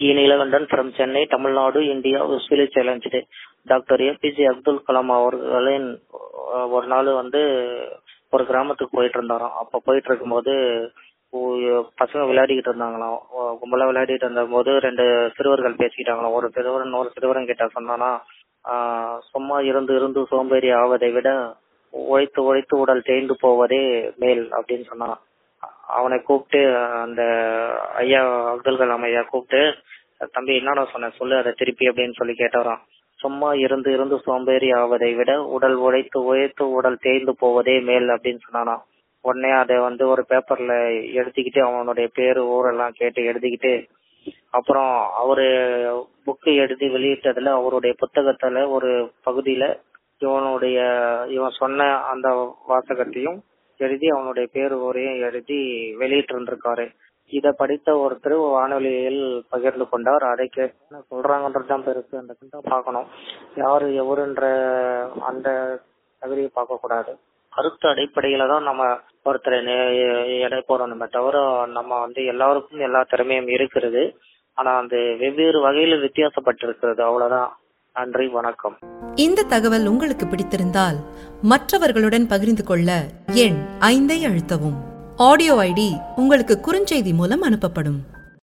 E Neelakandan from Chennai Tamil Nadu India உஸ்விலி challenge doctor A P J Abdul Kalam அவர்களின் அஹ், ஒரு நாள் வந்து ஒரு கிராமத்துக்கு போயிட்டு இருந்தாராம் அப்ப போயிட்டு இருக்கும்போது ஒ- பசங்க விளையாடிக்கிட்டு இருந்தாங்களாம் ஒ- கும்பலா விளையாடிட்டு இருந்தபோது ரெண்டு சிறுவர்கள் பேசிக்கிட்டாங்களாம் ஒரு சிறுவன் ஒரு சிறுவன் கிட்ட சொன்னானா ஆஹ், சும்மா இருந்து இருந்து சோம்பேறி ஆவதை விட உழைத்து உழைத்து உடல் தேய்ந்து போவதே மேல் அப்படின்னு சொன்னான் அவனை கூப்பிட்டு அந்த ஐயா அப்துல் கலாம் ஐயா கூப்பிட்டு தம்பி என்னடா சொன்ன சொல்லு அதை திருப்பி அப்படின்னு சொல்லி கேட்டாராம் சும்மா இருந்து இருந்து சோம்பேறி ஆவதை விட உடல் உழைத்து உழைத்து உடல் தேய்ந்து போவதே மேல் அப்படின்னு சொன்னானா உடனே அதை வந்து ஒரு பேப்பர்ல எழுதிக்கிட்டு அவனுடைய பேரு ஊரெல்லாம் கேட்டு எழுதிக்கிட்டு அப்புறம் அவரு புக்கு எழுதி வெளியிட்டதுல அவருடைய புத்தகத்துல ஒரு பகுதியில இவனுடைய இவன் சொன்ன அந்த வாசகத்தையும் எழுதி அவனுடைய பேரு ஊரையும் எழுதி வெளியிட்டு இருந்திருக்காரு இத படித்த ஒருத்தர் வானொலியில் பகிர்ந்து கொண்டார் அதை கேட்டு சொல்றாங்கன்றதுதான் பெருசு அந்த தான் பார்க்கணும் யாரு எவருன்ற அந்த தகுதியை பார்க்க கூடாது கருத்து அடிப்படையில தான் நம்ம ஒருத்தரை நே- எடை போடணுமே தவிர நம்ம வந்து எல்லாருக்கும் எல்லா திறமையும் இருக்கிறது ஆனா அந்த வெவ்வேறு வகையில வித்தியாசப்பட்டிருக்கிறது அவ்வளவுதான் நன்றி வணக்கம் இந்த தகவல் உங்களுக்கு பிடித்திருந்தால் மற்றவர்களுடன் பகிர்ந்து கொள்ள எண் ஐந்தை அழுத்தவும் ஆடியோ ஐடி உங்களுக்கு குறுஞ்செய்தி மூலம் அனுப்பப்படும்